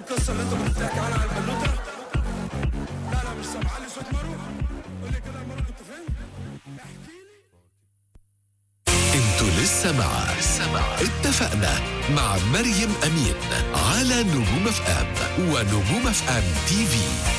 القصه اللي انت كنت بتحكي عنها على البنوته لا لا مش سامع لي صوت مروه قول لي كده يا مروه كنت فين احكي لي انتوا لسه مع اتفقنا مع مريم أمين على نجوم اف ام ونجوم اف ام تي في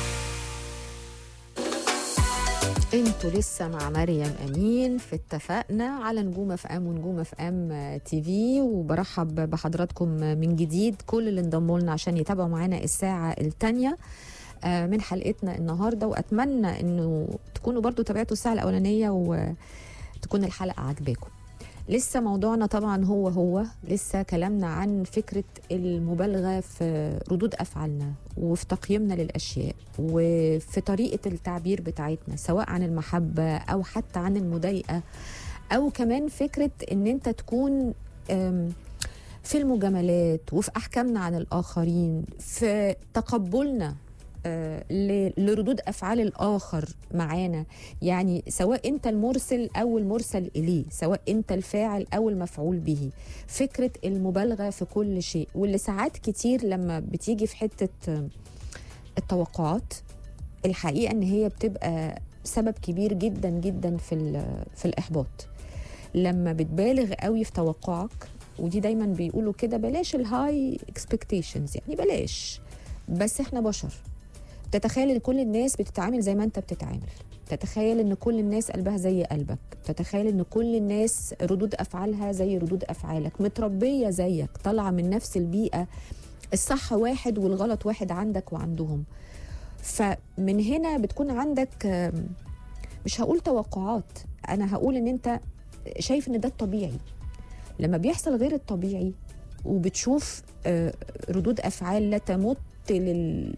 انتوا لسه مع مريم امين في اتفقنا على نجوم اف ام ونجوم اف ام تي في وبرحب بحضراتكم من جديد كل اللي انضموا لنا عشان يتابعوا معانا الساعه الثانيه من حلقتنا النهارده واتمنى انه تكونوا برضو تابعتوا الساعه الاولانيه وتكون الحلقه عجباكم لسه موضوعنا طبعا هو هو لسه كلامنا عن فكرة المبالغة في ردود أفعالنا وفي تقييمنا للأشياء وفي طريقة التعبير بتاعتنا سواء عن المحبة أو حتى عن المضايقة أو كمان فكرة إن أنت تكون أم، في المجاملات وفي أحكامنا عن الآخرين في تقبلنا آه، ل- لردود افعال الاخر معانا يعني سواء انت المرسل او المرسل اليه سواء انت الفاعل او المفعول به فكره المبالغه في كل شيء واللي ساعات كتير لما بتيجي في حته آه، التوقعات الحقيقه ان هي بتبقى سبب كبير جدا جدا في ال- في الاحباط لما بتبالغ قوي في توقعك ودي دايما بيقولوا كده بلاش الهاي اكسبكتيشنز يعني بلاش بس احنا بشر تتخيل ان كل الناس بتتعامل زي ما انت بتتعامل تتخيل ان كل الناس قلبها زي قلبك تتخيل ان كل الناس ردود افعالها زي ردود افعالك متربيه زيك طالعه من نفس البيئه الصح واحد والغلط واحد عندك وعندهم فمن هنا بتكون عندك آم، مش هقول توقعات انا هقول ان انت شايف ان ده الطبيعي لما بيحصل غير الطبيعي وبتشوف آه، ردود افعال لا تمت لل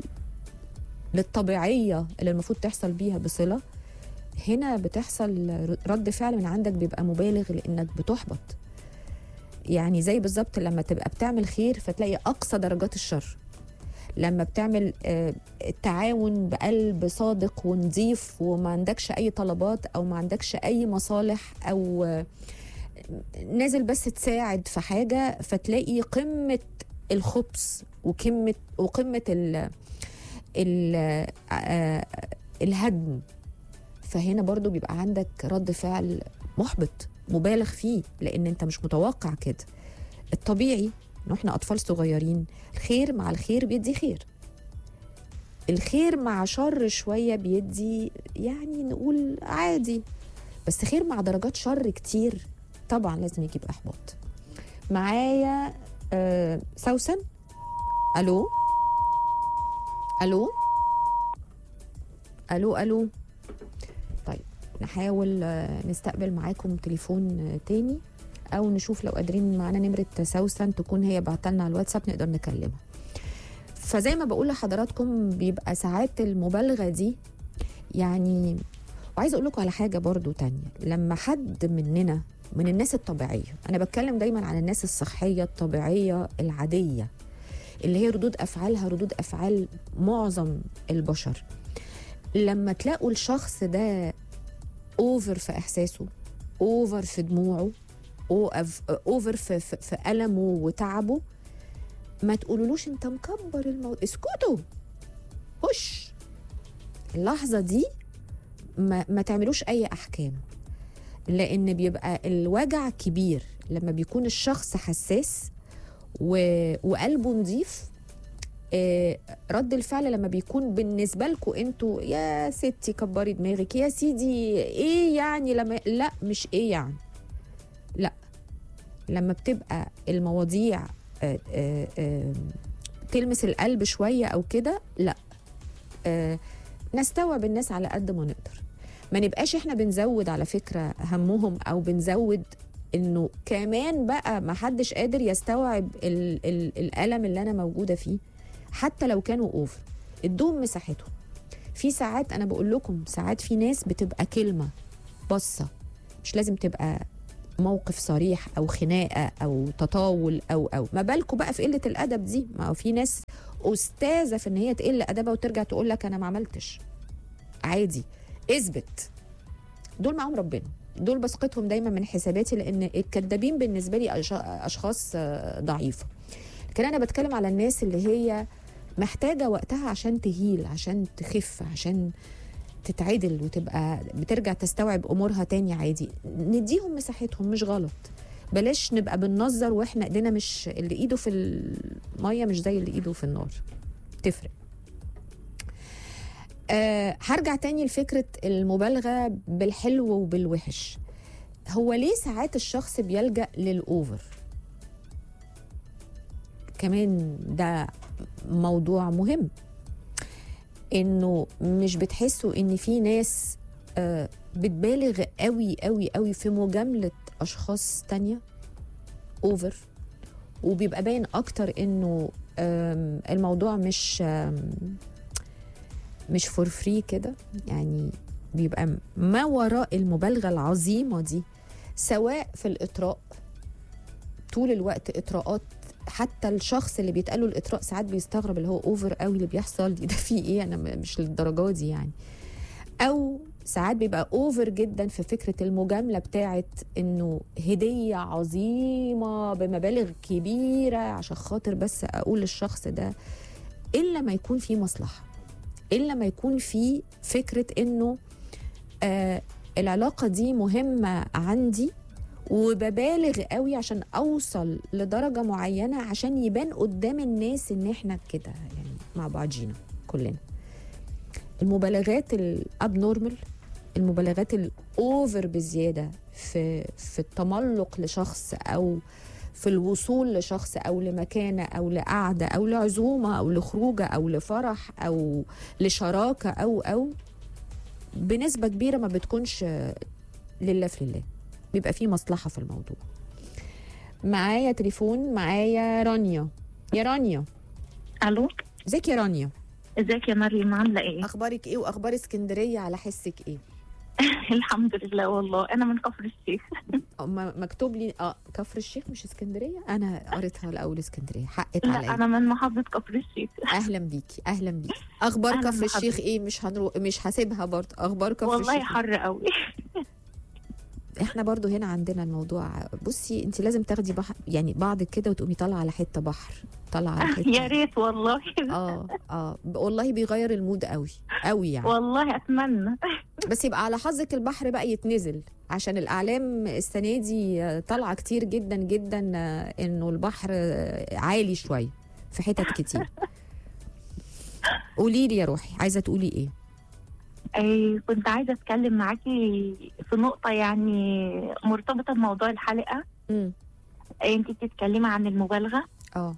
للطبيعيه اللي المفروض تحصل بيها بصله هنا بتحصل رد فعل من عندك بيبقى مبالغ لانك بتحبط يعني زي بالظبط لما تبقى بتعمل خير فتلاقي اقصى درجات الشر لما بتعمل آه، التعاون بقلب صادق ونظيف وما عندكش اي طلبات او ما عندكش اي مصالح او آه، نازل بس تساعد في حاجه فتلاقي قمه الخبث وقمه وقمه ال ال آه، الهدم فهنا برضو بيبقى عندك رد فعل محبط مبالغ فيه لان انت مش متوقع كده الطبيعي ان احنا اطفال صغيرين الخير مع الخير بيدي خير الخير مع شر شويه بيدي يعني نقول عادي بس خير مع درجات شر كتير طبعا لازم يجيب احباط معايا آه سوسن الو الو الو الو طيب نحاول آه، نستقبل معاكم تليفون آه، تاني او نشوف لو قادرين معانا نمره سوسن تكون هي بعتلنا على الواتساب نقدر نكلمها فزي ما بقول لحضراتكم بيبقى ساعات المبالغه دي يعني وعايزه اقول لكم على حاجه برضو تانية لما حد مننا من الناس الطبيعيه انا بتكلم دايما عن الناس الصحيه الطبيعيه العاديه اللي هي ردود افعالها ردود افعال معظم البشر لما تلاقوا الشخص ده اوفر في احساسه اوفر في دموعه اوفر في, في, في المه وتعبه ما تقولولوش انت مكبر الموضوع اسكتوا هش اللحظه دي ما, ما تعملوش اي احكام لان بيبقى الوجع كبير لما بيكون الشخص حساس و... وقلبه نظيف آه، رد الفعل لما بيكون بالنسبه لكم انتوا يا ستي كبري دماغك يا سيدي ايه يعني لما لا مش ايه يعني لا لما بتبقى المواضيع آه، آه، آه، تلمس القلب شويه او كده لا آه، نستوعب الناس على قد ما نقدر ما نبقاش احنا بنزود على فكره همهم او بنزود انه كمان بقى ما حدش قادر يستوعب ال ال الالم اللي انا موجوده فيه حتى لو كانوا اوفر ادوهم مساحتهم في ساعات انا بقول لكم ساعات في ناس بتبقى كلمه بصه مش لازم تبقى موقف صريح او خناقه او تطاول او او ما بالكم بقى في قله الادب دي ما هو في ناس استاذه في ان هي تقل ادبها وترجع تقول لك انا ما عملتش عادي اثبت دول معاهم ربنا دول بسقطهم دايما من حساباتي لان الكذابين بالنسبه لي أش- اشخاص آه، ضعيفه لكن انا بتكلم على الناس اللي هي محتاجه وقتها عشان تهيل عشان تخف عشان تتعدل وتبقى بترجع تستوعب امورها تاني عادي نديهم مساحتهم مش غلط بلاش نبقى بننظر واحنا ايدينا مش اللي ايده في الميه مش زي اللي ايده في النار تفرق أه هرجع تاني لفكره المبالغه بالحلو وبالوحش هو ليه ساعات الشخص بيلجأ للأوفر كمان ده موضوع مهم انه مش بتحسوا ان في ناس آه، بتبالغ قوي قوي قوي في مجاملة اشخاص تانية اوفر وبيبقى باين اكتر انه آم، الموضوع مش آم، مش فور فري كده يعني بيبقى ما وراء المبالغة العظيمة دي سواء في الإطراء طول الوقت إطراءات حتى الشخص اللي بيتقال له الإطراء ساعات بيستغرب اللي هو أوفر قوي اللي بيحصل دي ده فيه إيه أنا م- مش للدرجة دي يعني أو ساعات بيبقى أوفر جدا في فكرة المجاملة بتاعت إنه هدية عظيمة بمبالغ كبيرة عشان خاطر بس أقول للشخص ده إلا ما يكون في مصلحة إلا ما يكون في فكرة إنه آه العلاقة دي مهمة عندي وببالغ قوي عشان اوصل لدرجه معينه عشان يبان قدام الناس ان احنا كده يعني مع بعضينا كلنا المبالغات الاب نورمال المبالغات الاوفر بزياده في في التملق لشخص او في الوصول لشخص او لمكانه او لقعده او لعزومه او لخروجه او لفرح او لشراكه او او بنسبه كبيره ما بتكونش لله في لله بيبقى فيه مصلحه في الموضوع معايا تليفون معايا رانيا يا رانيا الو ازيك يا رانيا ازيك يا مريم عامله ايه اخبارك ايه واخبار اسكندريه على حسك ايه الحمد لله والله انا من كفر الشيخ أه، ما- مكتوب لي اه كفر الشيخ مش اسكندريه انا قريتها الاول اسكندريه حقت لا عليا انا من محافظه كفر الشيخ اهلا بيكي اهلا بيكي اخبار أهلاً كفر الشيخ بحضرتك. ايه مش هنرو... مش هسيبها برضه اخبار كفر والله الشيخ حر قوي احنا برضو هنا عندنا الموضوع بصي انت لازم تاخدي بحر يعني بعضك كده وتقومي طالعه على حته بحر طالعه على حته يا ريت والله اه اه ب- والله بيغير المود قوي قوي يعني والله اتمنى بس يبقى على حظك البحر بقى يتنزل عشان الاعلام السنه دي آه، طالعه كتير جدا جدا آه، انه البحر آه، عالي شويه في حتت كتير قولي لي يا روحي عايزه تقولي ايه أي كنت عايزه اتكلم معاكي في نقطه يعني مرتبطه بموضوع الحلقه امم انت بتتكلمي عن المبالغه اه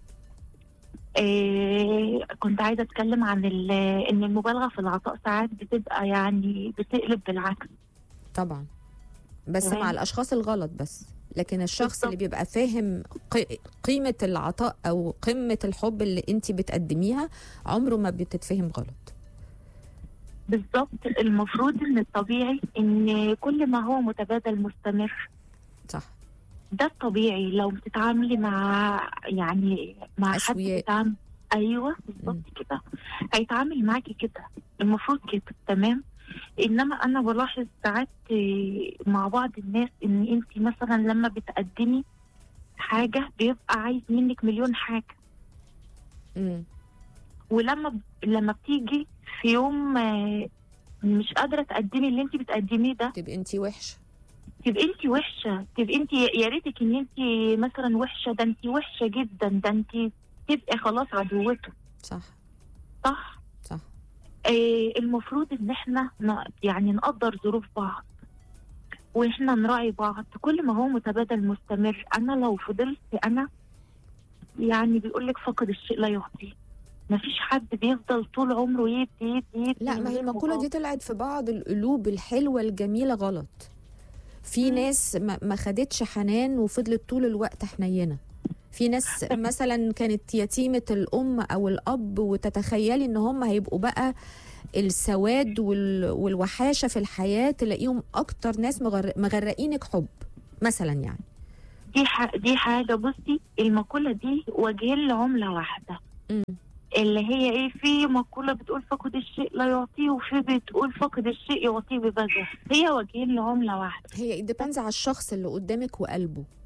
إيه كنت عايزه اتكلم عن ال- ان المبالغه في العطاء ساعات بتبقى يعني بتقلب بالعكس طبعا بس تمام. مع الاشخاص الغلط بس لكن الشخص بالظبط. اللي بيبقى فاهم قي- قيمه العطاء او قمه الحب اللي انت بتقدميها عمره ما بتتفهم غلط بالظبط المفروض ان الطبيعي ان كل ما هو متبادل مستمر صح ده الطبيعي لو بتتعاملي مع يعني مع حد أسوياء. بتعامل ايوه بالظبط كده هيتعامل معاكي كده المفروض كده تمام انما انا بلاحظ ساعات آه، مع بعض الناس ان انت مثلا لما بتقدمي حاجه بيبقى عايز منك مليون حاجه امم ولما لما بتيجي في يوم آه، مش قادره تقدمي اللي انت بتقدميه ده تبقي انت وحشه تبقي انت وحشه تبقي انت يا ريتك ان انت مثلا وحشه ده انت وحشه جدا ده انت تبقي خلاص عدوته صح صح صح آه المفروض ان احنا ن- يعني نقدر ظروف بعض واحنا نراعي بعض كل ما هو متبادل مستمر انا لو فضلت انا يعني بيقول لك فقد الشيء لا يعطيه مفيش حد بيفضل طول عمره يدي يدي يدي لا من ما هي غير المقولة دي مقابل. طلعت في بعض القلوب الحلوة الجميلة غلط في مم. ناس ما ما خدتش حنان وفضلت طول الوقت حنينة في ناس مثلا كانت يتيمة الأم أو الأب وتتخيلي إن هم هيبقوا بقى السواد وال- والوحاشة في الحياة تلاقيهم أكتر ناس مغر- مغرقينك حب مثلا يعني دي ح... دي حاجه بصي المقوله دي وجهين لعمله واحده مم. اللي هي ايه في مقوله بتقول فقد الشيء لا يعطيه وفي بتقول فقد الشيء يعطيه ببذل هي وجهين لعمله واحده هي ديبينز على الشخص اللي قدامك وقلبه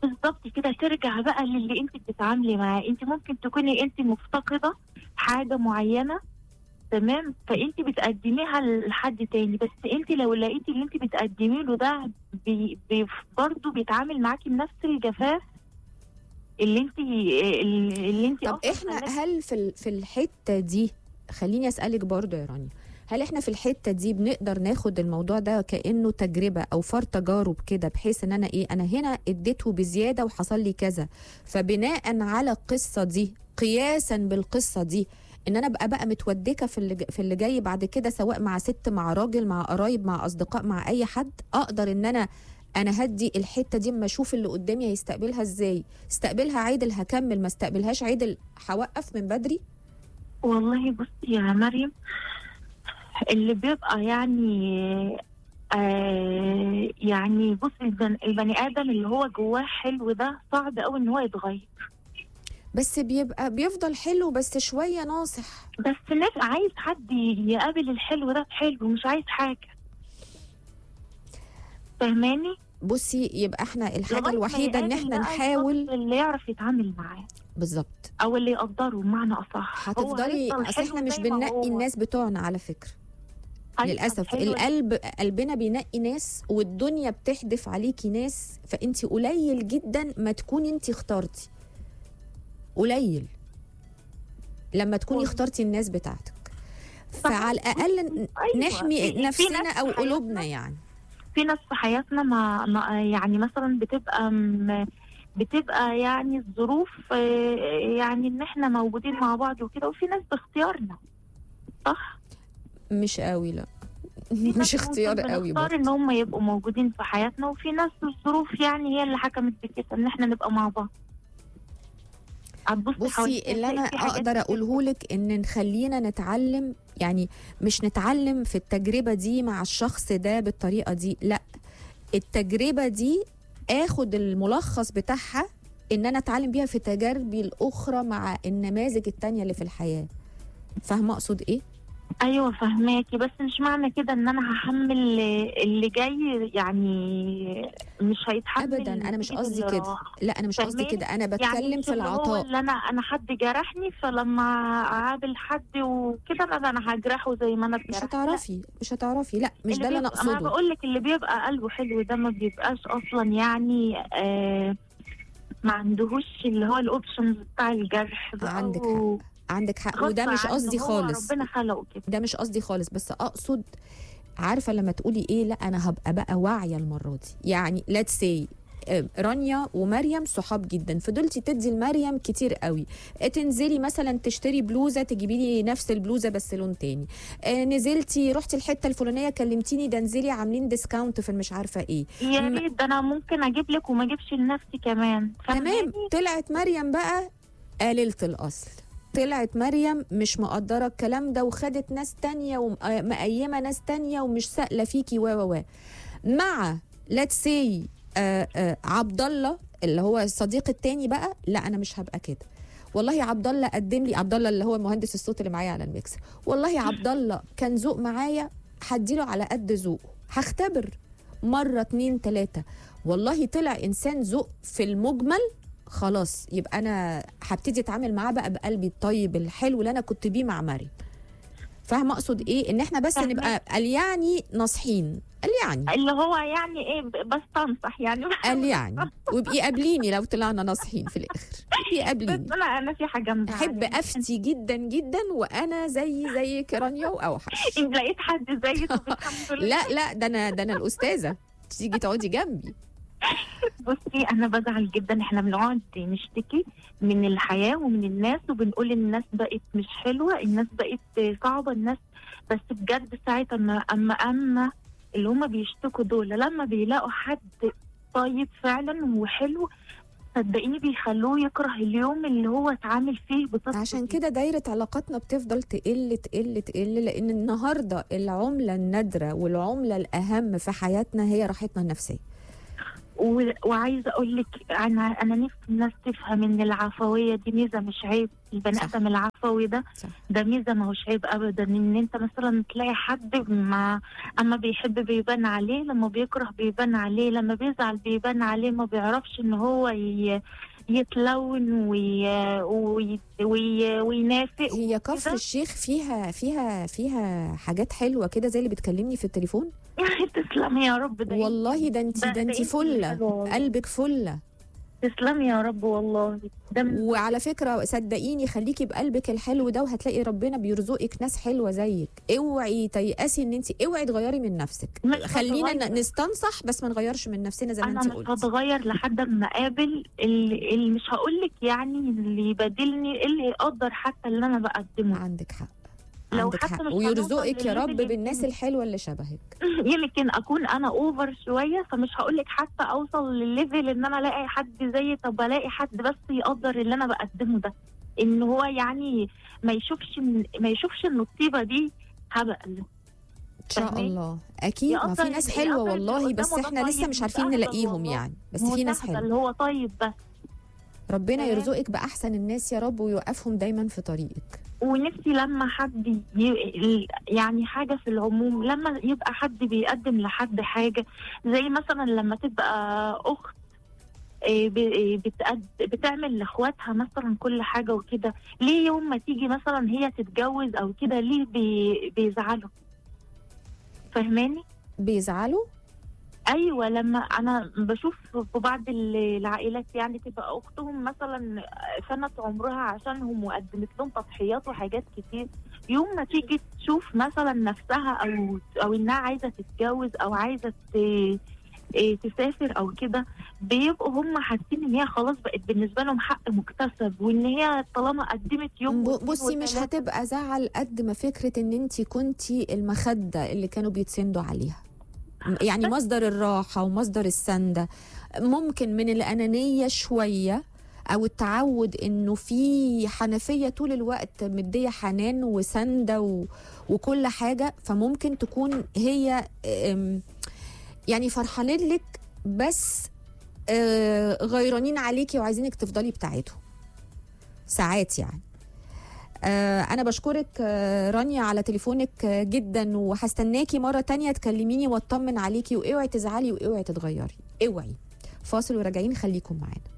بالظبط كده ترجع بقى للي انت بتتعاملي معاه انت ممكن تكوني انت مفتقده حاجه معينه تمام فانت بتقدميها لحد تاني بس انت لو لقيتي اللي انت بتقدمي له ده بي بي برضه بيتعامل معاكي بنفس الجفاف اللي انت اللي انت طب احنا هل في ال- في الحته دي خليني اسالك برضو يا رانيا هل احنا في الحته دي بنقدر ناخد الموضوع ده كانه تجربه او فار تجارب كده بحيث ان انا ايه انا هنا اديته بزياده وحصل لي كذا فبناء على القصه دي قياسا بالقصه دي ان انا ابقى بقى متودكه في اللي ج- في اللي جاي بعد كده سواء مع ست مع راجل مع قرايب مع اصدقاء مع اي حد اقدر ان انا انا هدي الحته دي اما اشوف اللي قدامي هيستقبلها ازاي استقبلها عادل هكمل ما استقبلهاش عادل هوقف من بدري والله بصي يا مريم اللي بيبقى يعني آه يعني بصي البن- البني ادم اللي هو جواه حلو ده صعب قوي ان هو يتغير بس بيبقى بيفضل حلو بس شويه ناصح بس ناس عايز حد يقابل الحلو ده بحلو مش عايز حاجه فاهماني بصي يبقى احنا الحاجه لغاية ما الوحيده ان يقابل احنا بقى نحاول الشخص اللي يعرف يتعامل معاه بالظبط او اللي يقدره بمعنى اصح هو هتفضلي هيفضل اصل حلو احنا مش زي ما بننقي هو. الناس بتوعنا على فكره هيفضل للاسف حلو القلب قلبنا بينقي ناس والدنيا بتحدف عليكي ناس فانت قليل جدا ما تكوني انت اخترتي قليل لما تكوني والله. اخترتي الناس بتاعتك صح. فعلى الاقل ن- أيوة. نحمي في- في نفسنا ناس او في قلوبنا حياتنا يعني في ناس في حياتنا ما, ما يعني مثلا بتبقى م- بتبقى يعني الظروف آه، يعني ان احنا موجودين مع بعض وكده وفي ناس باختيارنا صح؟ مش قوي لا في ناس مش ممكن اختيار قوي بنختار برضه ان هم يبقوا موجودين في حياتنا وفي ناس الظروف يعني هي اللي حكمت بكده ان احنا نبقى مع بعض هتبصي بصي حواليك اللي انا هتلاقي في حاجات اقدر كتير اقوله لك ان نخلينا نتعلم يعني مش نتعلم في التجربه دي مع الشخص ده بالطريقه دي لا التجربه دي اخد الملخص بتاعها ان انا اتعلم بيها في تجاربي الاخرى مع النماذج التانية اللي في الحياه فاهمه اقصد ايه ايوه فهماكي بس مش معنى كده ان انا هحمل اللي جاي يعني مش هيتحمل ابدا انا مش نتيجة قصدي اللي كده راح. لا انا مش قصدي فاهماني؟ كده انا يعني بتكلم مش في اللي هو العطاء اللي انا انا حد جرحني فلما اقابل حد وكده لا ده انا هجرحه زي ما انا مش اتجرحت هتعرفي مش هتعرفي لا مش ده اللي انا ما اقصده بقول لك اللي بيبقى قلبه حلو ده ما بيبقاش اصلا يعني آه ما عندهوش اللي هو الاوبشنز بتاع الجرح بقى عندك و- عندك حق غصب وده مش عنه، قصدي هو خالص ربنا خلقه كده ده مش قصدي خالص بس اقصد عارفه لما تقولي ايه لا انا هبقى بقى واعيه المره دي يعني ليتس سي رانيا ومريم صحاب جدا فضلتي تدي لمريم كتير قوي آه، تنزلي مثلا تشتري بلوزه تجيبي لي نفس البلوزه بس لون تاني آه، نزلتي رحتي الحته الفلانيه كلمتيني ده انزلي عاملين ديسكاونت في المش عارفه ايه يا م- ريت ده انا ممكن اجيب لك وما اجيبش لنفسي كمان تمام فاهماني؟ طلعت مريم بقى قليلة الأصل طلعت مريم مش مقدرة الكلام ده وخدت ناس تانية ومقيمة ناس تانية ومش سائلة فيكي و و و مع ليتس سي عبد الله اللي هو الصديق التاني بقى لا أنا مش هبقى كده والله يا عبد الله قدم لي عبد الله اللي هو مهندس الصوت اللي معايا على الميكس والله يا عبد الله كان ذوق معايا هديله على قد ذوقه هختبر مرة اتنين تلاتة والله طلع إنسان ذوق في المجمل خلاص يبقى انا هبتدي اتعامل معاه بقى بقلبي الطيب الحلو اللي انا كنت بيه مع مريم فاهمه اقصد ايه ان احنا بس فاهمة. نبقى قال يعني ناصحين قال يعني اللي هو يعني ايه ب- بس تنصح يعني قال يعني وابقي قابليني لو طلعنا ناصحين في الاخر ابقي بس قابليني انا انا في حاجه مزعلة. احب افتي جدا جدا وانا زي زيك رانيا واوحش ان لقيت حد زيك طب الحمد لله لا لا ده انا ده انا الاستاذه تيجي تقعدي جنبي بصي انا بزعل جدا احنا بنقعد نشتكي من الحياه ومن الناس وبنقول الناس بقت مش حلوه الناس بقت صعبه الناس بس بجد ساعه اما اما اما اللي هم بيشتكوا دول لما بيلاقوا حد طيب فعلا وحلو صدقيني بيخلوه يكره اليوم اللي هو اتعامل فيه بطريقه عشان كده دايرة علاقاتنا بتفضل تقل تقل تقل لأن النهاردة العملة النادرة والعملة الأهم في حياتنا هي راحتنا النفسية و- وعايزه اقول لك انا انا نفسي الناس تفهم ان العفويه دي ميزه مش عيب البني صح. ادم العفوي ده صح. ده ميزه ما هوش عيب ابدا ان انت مثلا تلاقي حد ما اما بيحب بيبان عليه لما بيكره بيبان عليه لما بيزعل بيبان عليه ما بيعرفش ان هو ي... يتلون وي... وي... وي... وينافق هي كفر كده. الشيخ فيها فيها فيها حاجات حلوه كده زي اللي بتكلمني في التليفون تسلمي يا رب ده والله ده انت ده- ده انت ده فله حلوة والله. قلبك فله تسلمي يا رب والله ده من- وعلى فكره صدقيني خليكي بقلبك الحلو ده وهتلاقي ربنا بيرزقك ناس حلوه زيك اوعي تيأسي ان انت اوعي تغيري من نفسك مش خلينا هتغير. ن- نستنصح بس ما نغيرش من نفسنا زي ما انا انت مش قلتي هتغير لحد ما اقابل اللي, اللي مش هقول لك يعني اللي يبادلني اللي يقدر حتى اللي انا بقدمه عندك حق لو عندك حتى حق مش ويرزقك يا هنوصل رب للليفل بالناس اللي- الحلوه اللي شبهك يمكن اكون انا اوفر شويه فمش هقول لك حتى اوصل للليفل ان انا الاقي حد زيي طب الاقي حد بس يقدر اللي انا بقدمه ده ان هو يعني ما يشوفش ما يشوفش ان الطيبه دي هبل ان شاء فاهماني؟ الله اكيد ما في يقدر- ناس حلوه يقدر اللي والله بس قدامه ده احنا لسه طيب، مش عارفين مستهبل نلاقيهم والله. يعني بس هو في ناس سهل، حلوه هو طيب بس ربنا تمام. يرزقك باحسن الناس يا رب ويوقفهم دايما في طريقك ونفسي لما حد ي... يعني حاجة في العموم لما يبقى حد بيقدم لحد حاجة زي مثلا لما تبقى أخت إيه، ب- إيه، بتقد... بتعمل لاخواتها مثلا كل حاجة وكده ليه يوم ما تيجي مثلا هي تتجوز أو كده ليه بي... بيزعلوا فاهماني؟ بيزعلوا ايوه لما انا بشوف في بعض ال- العائلات يعني تبقى اختهم مثلا فنت عمرها عشانهم وقدمت لهم تضحيات وحاجات كتير يوم ما تيجي تشوف مثلا نفسها او او انها عايزه تتجوز او عايزه ت- إيه تسافر او كده بيبقوا هم حاسين ان هي خلاص بقت بالنسبه لهم حق مكتسب وان هي طالما قدمت يوم ب- واتنين بصي مش وتلاتة هتبقى زعل قد ما فكره ان انت كنتي المخده اللي كانوا بيتسندوا عليها يعني مصدر الراحه ومصدر السنده ممكن من الانانيه شويه او التعود انه في حنفيه طول الوقت مديه حنان وسنده و... وكل حاجه فممكن تكون هي أم، يعني فرحانين لك بس آه، غيرانين عليكي وعايزينك تفضلي بتاعتهم ساعات يعني آه، أنا بشكرك آه، رانيا على تليفونك آه، جدا وهستناكي مرة تانية تكلميني واطمن عليكي واوعي تزعلي واوعي تتغيري اوعي فاصل وراجعين خليكم معانا